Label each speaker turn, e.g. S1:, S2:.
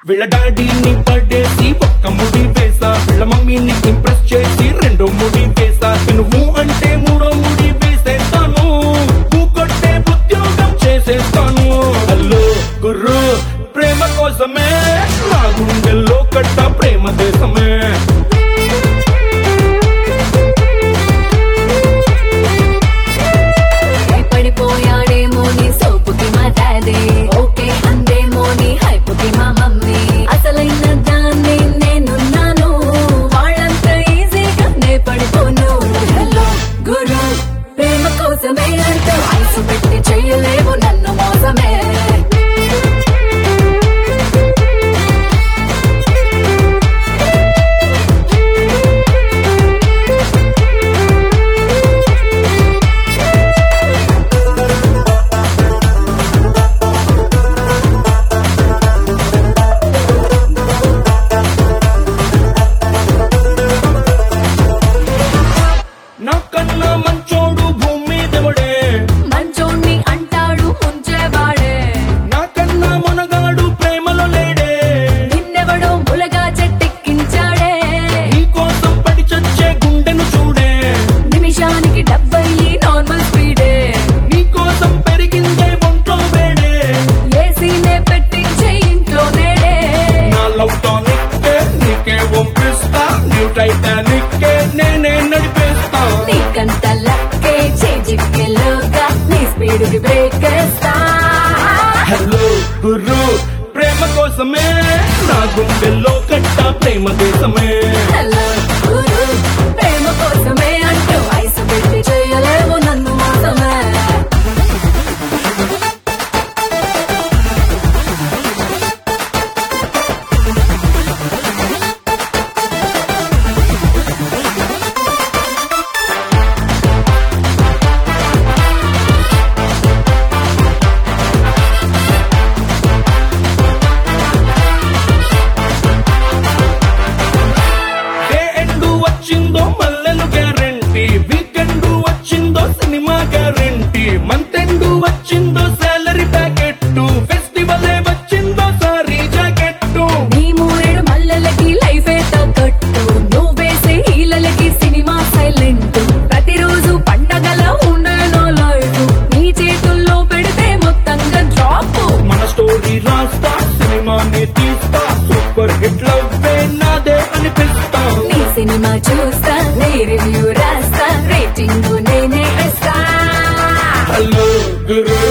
S1: వీళ్ళ డాడీని పడేసి ఒక్క ముడి వేసా వీళ్ళ మమ్మీని ఇంప్రెస్ చేసి రెండో ముడి వేసా నువ్వు అంటే మూడో ముడి వేసేస్తాను నువ్వు కొట్టే ఉద్యోగం చేసేస్తాను హలో గుర్రు ప్రేమ కోసమే నా గుండెల్లో కట్ట ప్రేమ దేశమే
S2: పడిపోయాడేమో నీ సోపుకి మా డాడీ ఓకే అందేమో నీ హైపుకి మా మమ్మీ అసలైన దాన్ని నేనున్నాను వాళ్ళంత ఈజీగా నే పడిపోను హలో గురు ప్రేమ కోసమే అంటూ ఐసు పెట్టి చెయ్యలేవు నన్ను మోసమే
S1: నాకన్నా మంచోడు భూమి దేవుడే
S2: మంచోణ్ణి అంటాడు ముంచేవాడే
S1: నాకన్నా మునగాడు ప్రేమలో లేడే
S2: నిన్నెవడో ములగా చెట్టెక్కించాడే
S1: నీ కోసం పడి చచ్చే గుండెను చూడే
S2: నిమిషానికి డెబ్బై నార్మల్ స్పీడే
S1: నీ కోసం పెరిగిందే ఒంట్లో వేడే
S2: ఏసీనే పెట్టించే ఇంట్లో నేడే
S1: నా లవ్ టానిక్ నీకే ఒప్పిస్తా న్యూ టైటానిక్ నేనే నడిపేస్తా
S2: నీకంత లక్కే చేజిక్కెలోగా నీ స్పీడ్ బ్రేక్ వేస్తా
S1: హలో గుర్రు ప్రేమ కోసమే నా గుండెల్లో కట్ట ప్రేమ దేశమే
S2: హలో గురు ప్రేమ కోసమే అంటూ ఐసు పెట్టి చేయలేవు నన్ను మోసమే
S1: డే ఎండు వచ్చిందో మల్లెలు గ్యారంటీ వీకెండ్ వచ్చిందో సినిమా గ్యారంటీ మంత్ ఎండు వచ్చిందో సాలరీ ప్యాకెట్ ఫెస్టివల్ వచ్చిందో సారీ జాకెట్
S2: నీ మూరేడు మల్లెలకి లైఫే తగ్గట్టు నువ్వేసే హీలలకి సినిమా సైలెంట్ ప్రతిరోజు పండగల ఉండేనో లైఫ్ నీ చేతుల్లో పెడితే మొత్తంగా డ్రాప్
S1: మన స్టోరీ రాస్తా సినిమాని తీస్తా సూపర్ హిట్ లవ్వే నాదే అనిపిస్తా
S2: నీ సినిమా చూస్తా నీ రివ్యూ రాస్తా రేటింగ్ నేనే ఇస్తా
S1: హలో గురు